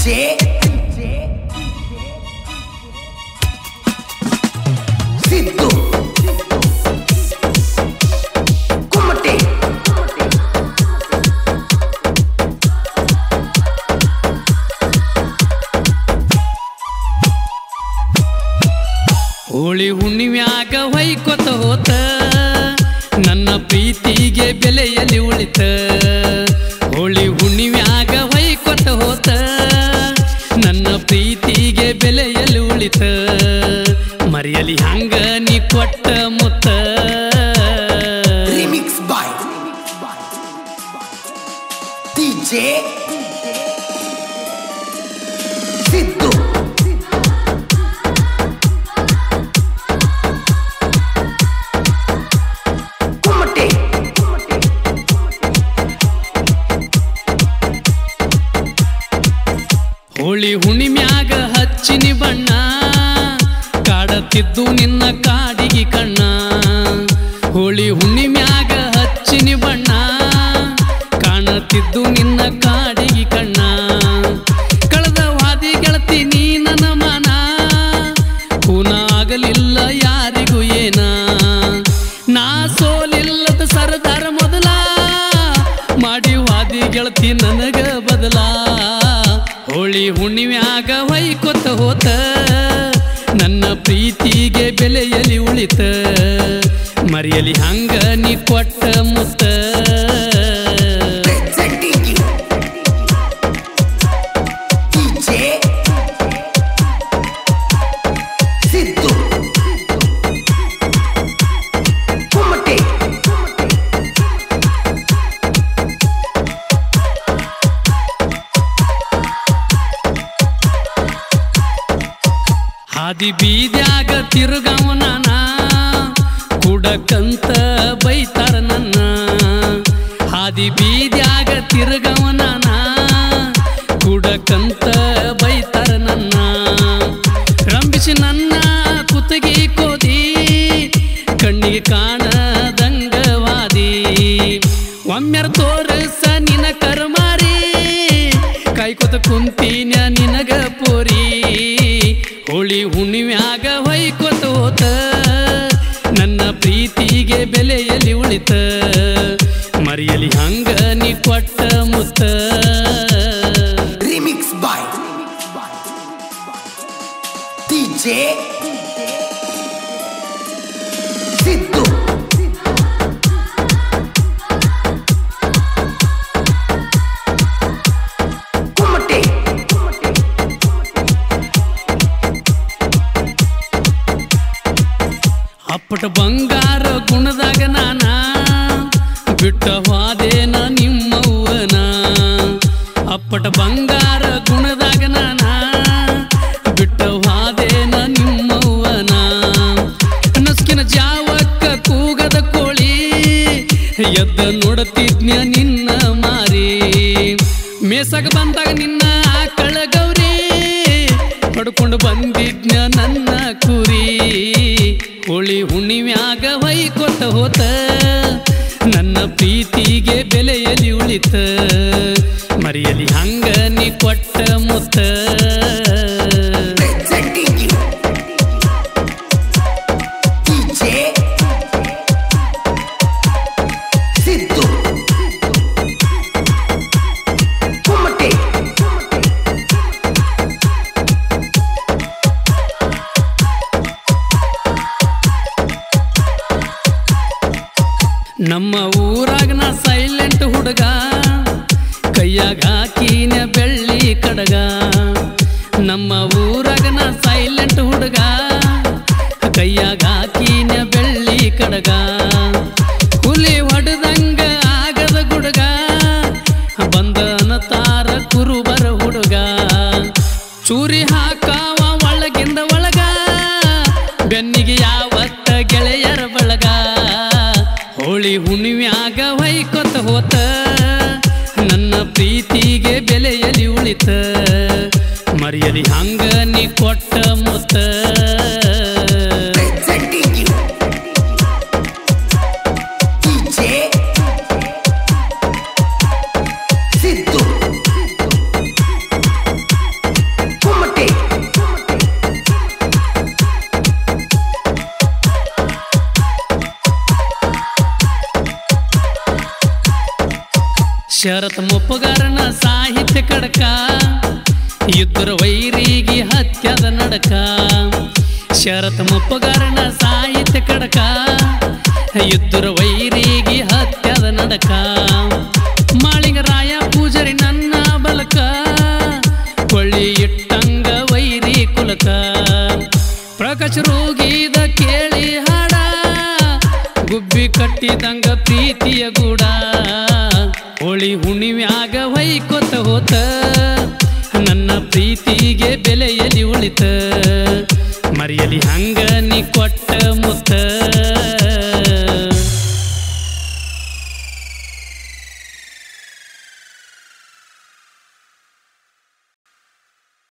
ಸಿದ್ದು ಕುಮಟೆ ಹೋಳಿ ಹುಣ್ಣಿಮ್ಯಾಗ ಹೊಯ್ಕೊತ ಹೋತ ನನ್ನ ಪ್ರೀತಿಗೆ ಬೆಲೆಯಲ್ಲಿ ಉಳಿತ ಹೋಳಿ ಹುಣ್ಣಿಮ್ಯಾಗ ಹೊಯ್ಕೊತ ಹೋತ ನನ್ನ ಪ್ರೀತಿಗೆ ಬೆಲೆಯಲ್ಲಿ ಉಳಿತ ಮರಿಯಲಿ ಹಂಗ ನೀ ಕೊಟ್ಟ ಮುತ್ತ remix by DJ Siddu Kumate Holi ಹುಣ್ಣಿಮ್ಯಾಗ ಹಚ್ಚಿನಿ ಬಣ್ಣ ಕಾಡತಿದ್ದು ನಿನ್ನ ಕಾಡಿಗೆ ಕಣ್ಣ ಹೋಳಿ ಹುಣ್ಣಿಮ್ಯಾಗ ಹಚ್ಚಿನಿ ಬಣ್ಣ ಕಾಣತಿದ್ದು ನಿನ್ನ ಕಾಡಿಗೆ ಕಣ್ಣ ಕಳೆದ ವಾದಿ ಗೆಳತಿ ನೀ ನನ್ನ ಮನ ಕೂನ ಆಗಲಿಲ್ಲ ಯಾರಿಗೂ ಏನ ನಾ ಸೋಲಿಲ್ಲದ ಸರದಾರ ಮೊದಲ ಮಾಡಿ ವಾದಿ ಗೆಳತಿ ನನಗ ಬದಲ ಹೋಳಿ ಹುಣ್ಣಿಮ್ಯಾಗ ಹೊಯ್ಕೊತ ಹೋತ ನನ್ನ ಪ್ರೀತಿಗೆ ಬೆಲೆಯಲ್ಲಿ ಉಳಿತ ಮರಿಯಲಿ ಹಂಗ ನೀ ಕೊಟ್ಟ ಮುತ್ತ presenting you DJ ಸಿದ್ದು ಕುಮಟೆ ಹಾದಿ ಬೀದ್ಯಾಗ ತಿರುಗವನ ಕುಡಕಂತ ಬೈತಾರ ನನ್ನ ಹಾದಿ ಬೀದ್ಯಾಗ ತಿರುಗವನ ಕುಡಕಂತ ಬೈತಾರ ನನ್ನ ರಂಬಿಸಿ ನನ್ನ ಕುತ್ತಿಗೆ ಕೋದಿ ಕಣ್ಣಿಗೆ ಕಾಣದಂಗವಾದಿ ಒಮ್ಮೆರ ತೋರಸ ನಿನ ಕರ್ಮಾರಿ ಕಾಯ್ಕೊತ ಕುಂತೀನ ನಿನಗ ಪೋರಿ ಹೋಳಿ ಹುಣ್ಣಿಮ್ಯಾಗ ಹೊಯ್ಕೊತ ಹೋತ ನನ್ನ ಪ್ರೀತಿಗೆ ಬೆಲೆಯಲ್ಲಿ ಉಳಿತ ಮರಿಯಲಿ ಹಂಗ ನೀ ಕೊಟ್ಟ ಮುತ್ತ remix by DJ Siddu Kumate ಅಪ್ಪಟ ಬಂಗಾರ ಗುಣದಾಗ ನಾನ ಬಿಟ್ಟ ವಾದೇನ ನಿಮ್ಮವ್ವನ ಅಪ್ಪಟ ಬಂಗಾರ ಗುಣದಾಗ ನಾನ ಬಿಟ್ಟ ವಾದೇನ ನಿಮ್ಮವ್ವನ ನಸ್ಕಿನ ಜಾವಕ್ಕ ಕೂಗದ ಕೋಳಿ ಎದ್ದ ನೋಡತಿದ್ನ್ಯ ನಿನ್ನ ಮಾರಿ ಮೇಸಗ ಬಂದಾಗ ನಿನ್ನ ಆಕಳ ಗೌರಿ ಪಡ್ಕೊಂಡು ಬಂದಿದ್ನ ನನ್ನ ಕುರಿ ಹೋಳಿ ಹುಣ್ಣಿಮ್ಯಾಗ ಹೊಯ್ಕೊತ ಹೋತ ನನ್ನ ಪ್ರೀತಿಗೆ ಬೆಲೆಯಲ್ಲಿ ಉಳಿತ ಮರಿಯಲಿ ಹಂಗ ನೀ ಕೊಟ್ಟ ಮುತ್ತ presenting you DJ ಸಿದ್ದು ಕುಮಟೆ ನಮ್ಮ ಊರಾಗ ನಾ ಸೈಲೆಂಟ್ ಹುಡುಗ ಕೈಯಾಗ ಹಾಕಿನ ಬೆಳ್ಳಿ ಕಡಗ ನಮ್ಮ ಊರಾಗ ನಾ ಸೈಲೆಂಟ್ ಹುಡುಗ ಕೈಯಾಗ ಹಾಕಿನ ಬೆಳ್ಳಿ ಕಡಗ ಹುಲಿ ಹೊಡೆದಂಗ ಆಗದ ಗುಡುಗ ಬಂದನ ತಾರ ಕುರುಬರ ಹುಡುಗ ಚೂರಿ ಹಾಕಾವ ಒಳಗಿಂದ ಒಳಗ ಬೆನ್ನಿಗೆ ಯಾವತ್ತ ಗೆಳೆಯರ ಬಳಗ ಹೋಳಿ ಹುಣ್ಣಿಮ್ಯಾಗ ಹೊಯ್ಕೊತ ಹೋತ ನನ್ನ ಪ್ರೀತಿಗೆ ಬೆಲೆಯಲ್ಲಿ ಉಳಿತ ಮರಿಯಲಿ ಹಂಗ ನೀ ಕೊಟ್ಟ ಮುತ್ತ presenting you DJ ಸಿದ್ದು ಶರತ್ ಮುಪ್ಪಗಾರನ ಸಾಹಿತ್ಯ ಕಡಕ ಇದ್ರ ವೈರಿಗೆ ಹತ್ಯದ ನಡಕ ಶರತ್ ಮುಪ್ಪಗಾರನ ಸಾಹಿತ್ಯ ಕಡಕ ಇದ್ರ ವೈರಿಗೆ ಹತ್ಯದ ನಡಕ ಮಾಳಿಂಗರಾಯ ಪೂಜಾರಿ ನನ್ನ ಬಲಕ ಕೊಳ್ಳಿ ಇಟ್ಟಂಗ ವೈರಿ ಕುಲಕ ಪ್ರಕಾಶ್ ರೋಗಿದ ಕೇಳಿ ಹಾಡ ಗುಬ್ಬಿ ಕಟ್ಟಿದಂಗ ಪ್ರೀತಿಯ ಗೂಡ ಹೋಳಿ ಹುಣ್ಣಿಮ್ಯಾಗ ಹೊಯ್ಕೊತ ಹೋತ ನನ್ನ ಪ್ರೀತಿಗೆ ಬೆಲೆಯಲ್ಲಿ ಉಳಿತ ಮರಿಯಲಿ ಹಂಗ ನೀ ಕೊಟ್ಟ ಮುತ್ತ